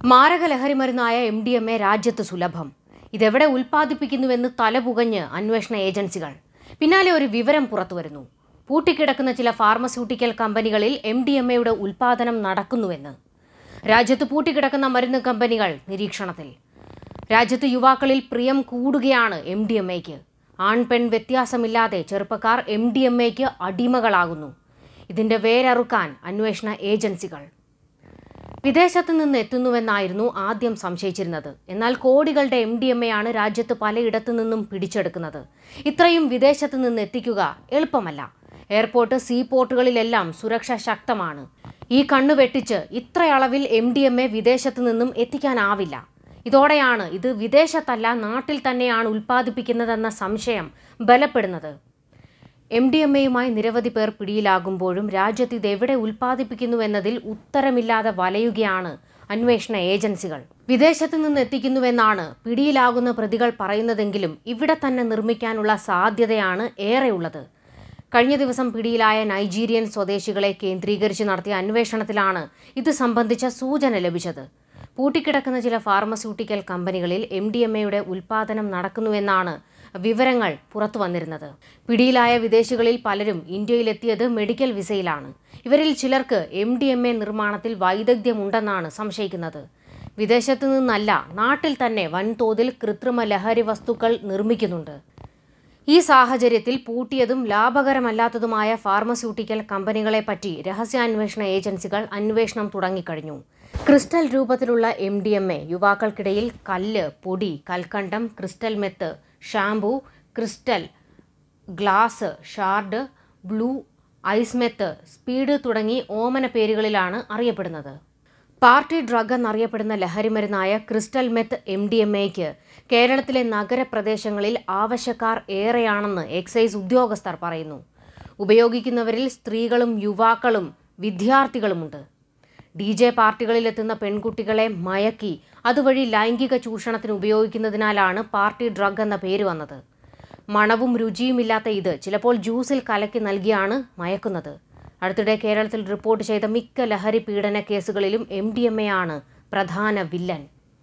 മാരക ലഹരി മരുന്നായ എം ഡി എം എ രാജ്യത്ത് സുലഭം ഇതെവിടെ ഉൽപ്പാദിപ്പിക്കുന്നുവെന്ന് തലപുകഞ്ഞ് അന്വേഷണ ഏജൻസികൾ പിന്നാലെ ഒരു വിവരം പുറത്തുവരുന്നു പൂട്ടിക്കിടക്കുന്ന ചില ഫാർമസ്യൂട്ടിക്കൽ കമ്പനികളിൽ എം ഡി എം എയുടെ ഉൽപ്പാദനം നടക്കുന്നുവെന്ന് രാജ്യത്ത് പൂട്ടിക്കിടക്കുന്ന മരുന്ന് കമ്പനികൾ നിരീക്ഷണത്തിൽ രാജ്യത്ത് യുവാക്കളിൽ പ്രിയം കൂടുകയാണ് എം ഡി എം എക്ക് ആൺ പെൺ വ്യത്യാസമില്ലാതെ ചെറുപ്പക്കാർ എം ഡി എം എക്ക് അടിമകളാകുന്നു ഇതിന്റെ വേരറുക്കാൻ അന്വേഷണ ഏജൻസികൾ വിദേശത്ത് നിന്ന് എത്തുന്നുവെന്നായിരുന്നു ആദ്യം സംശയിച്ചിരുന്നത് എന്നാൽ കോടികളുടെ എം ഡി എം എ ആണ് രാജ്യത്ത് പലയിടത്തു നിന്നും പിടിച്ചെടുക്കുന്നത് ഇത്രയും വിദേശത്ത് നിന്ന് എത്തിക്കുക എളുപ്പമല്ല എയർപോർട്ട് സീ പോർട്ടുകളിലെല്ലാം സുരക്ഷ ശക്തമാണ് ഈ കണ്ണു വെട്ടിച്ച് ഇത്ര അളവിൽ എം ഡി എം എ വിദേശത്ത് നിന്നും എത്തിക്കാനാവില്ല ഇതോടെയാണ് ഇത് വിദേശത്തല്ല നാട്ടിൽ തന്നെയാണ് ഉൽപ്പാദിപ്പിക്കുന്നതെന്ന സംശയം ബലപ്പെടുന്നത് എം ഡി എം എയുമായി നിരവധി പേർ പിടിയിലാകുമ്പോഴും രാജ്യത്ത് ഇത് എവിടെ ഉൽപ്പാദിപ്പിക്കുന്നുവെന്നതിൽ ഉത്തരമില്ലാതെ വലയുകയാണ് അന്വേഷണ ഏജൻസികൾ വിദേശത്ത് നിന്ന് എത്തിക്കുന്നുവെന്നാണ് പിടിയിലാകുന്ന പ്രതികൾ പറയുന്നതെങ്കിലും ഇവിടെ തന്നെ നിർമ്മിക്കാനുള്ള സാധ്യതയാണ് ഏറെയുള്ളത് കഴിഞ്ഞ ദിവസം പിടിയിലായ നൈജീരിയൻ സ്വദേശികളെ കേന്ദ്രീകരിച്ച് നടത്തിയ അന്വേഷണത്തിലാണ് ഇത് സംബന്ധിച്ച സൂചന ലഭിച്ചത് പൂട്ടിക്കിടക്കുന്ന ചില ഫാർമസ്യൂട്ടിക്കൽ കമ്പനികളിൽ എം ഡി എം എയുടെ ഉൽപ്പാദനം നടക്കുന്നുവെന്നാണ് വിവരങ്ങൾ പുറത്തു വന്നിരുന്നത് പിടിയിലായ വിദേശികളിൽ പലരും ഇന്ത്യയിലെത്തിയത് മെഡിക്കൽ വിസയിലാണ് ഇവരിൽ ചിലർക്ക് എം ഡി എം എ നിർമ്മാണത്തിൽ വൈദഗ്ധ്യമുണ്ടെന്നാണ് സംശയിക്കുന്നത് വിദേശത്തു നിന്നല്ല നാട്ടിൽ തന്നെ വൻതോതിൽ കൃത്രിമ ലഹരി വസ്തുക്കൾ നിർമ്മിക്കുന്നുണ്ട് ഈ സാഹചര്യത്തിൽ പൂട്ടിയതും ലാഭകരമല്ലാത്തതുമായ ഫാർമസ്യൂട്ടിക്കൽ കമ്പനികളെ പറ്റി രഹസ്യാന്വേഷണ ഏജൻസികൾ അന്വേഷണം തുടങ്ങിക്കഴിഞ്ഞു ക്രിസ്റ്റൽ രൂപത്തിലുള്ള എം ഡി എം എ യുവാക്കൾക്കിടയിൽ കല്ല് പൊടി കൽക്കണ്ടം crystal meth shampoo crystal glass shard blue ice meth speed തുടങ്ങി ഓമന പേരുകളിലാണ് അറിയപ്പെടുന്നത് പാർട്ടി ഡ്രഗ് എന്നറിയപ്പെടുന്ന ലഹരിമരുന്നായ crystal meth M D M എക്ക് കേരളത്തിലെ നഗരപ്രദേശങ്ങളിൽ ആവശ്യക്കാർ ഏറെയാണെന്ന് എക്സൈസ് ഉദ്യോഗസ്ഥർ പറയുന്നു ഉപയോഗിക്കുന്നവരിൽ സ്ത്രീകളും യുവാക്കളും വിദ്യാർത്ഥികളുമുണ്ട് ഡി ജെ പാർട്ടികളിലെത്തുന്ന പെൺകുട്ടികളെ മയക്കി അതുവഴി ലൈംഗിക ചൂഷണത്തിന് ഉപയോഗിക്കുന്നതിനാലാണ് പാർട്ടി ഡ്രഗ് എന്ന പേര് വന്നത് മണവും രുചിയുമില്ലാത്ത ഇത് ചിലപ്പോൾ ജ്യൂസിൽ കലക്കി നൽകിയാണ് മയക്കുന്നത് അടുത്തിടെ കേരളത്തിൽ റിപ്പോർട്ട് ചെയ്ത മിക്ക ലഹരി പീഡന കേസുകളിലും എം ഡി എം എ ആണ് പ്രധാന വില്ലൻ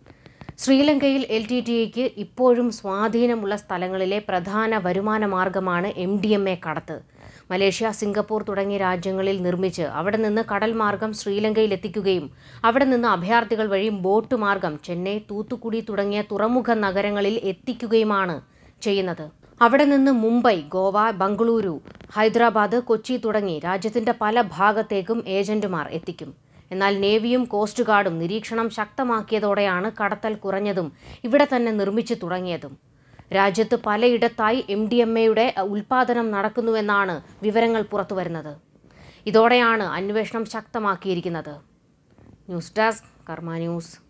ശ്രീലങ്കയിൽ എൽ ടി ടി ഇക്ക് ഇപ്പോഴും സ്വാധീനമുള്ള സ്ഥലങ്ങളിലെ പ്രധാന വരുമാന മാർഗമാണ് എം ഡി എം എ കടത്ത് മലേഷ്യ സിംഗപ്പൂർ തുടങ്ങിയ രാജ്യങ്ങളിൽ നിർമ്മിച്ച് അവിടെ നിന്ന് കടൽ മാർഗം ശ്രീലങ്കയിൽ എത്തിക്കുകയും അവിടെ നിന്ന് അഭയാർത്ഥികൾ വഴി ബോട്ട് മാർഗം ചെന്നൈ തൂത്തുക്കുടി തുടങ്ങിയ തുറമുഖ നഗരങ്ങളിൽ എത്തിക്കുകയുമാണ് ചെയ്യുന്നത് അവിടെ നിന്ന് മുംബൈ ഗോവ ബംഗളൂരു ഹൈദരാബാദ് കൊച്ചി തുടങ്ങി രാജ്യത്തിന്റെ പല ഭാഗത്തേക്കും ഏജന്റുമാർ എത്തിക്കും എന്നാൽ നേവിയും കോസ്റ്റ് ഗാർഡും നിരീക്ഷണം ശക്തമാക്കിയതോടെയാണ് കടത്തൽ കുറഞ്ഞതും ഇവിടെ തന്നെ നിർമ്മിച്ചു തുടങ്ങിയതും രാജ്യത്ത് പലയിടത്തായി എം ഡി എം എയുടെ ഉൽപാദനം നടക്കുന്നുവെന്നാണ് വിവരങ്ങൾ പുറത്തുവരുന്നത് ഇതോടെയാണ് അന്വേഷണം ശക്തമാക്കിയിരിക്കുന്നത് ന്യൂസ് ഡെസ്ക് കർമ്മ ന്യൂസ്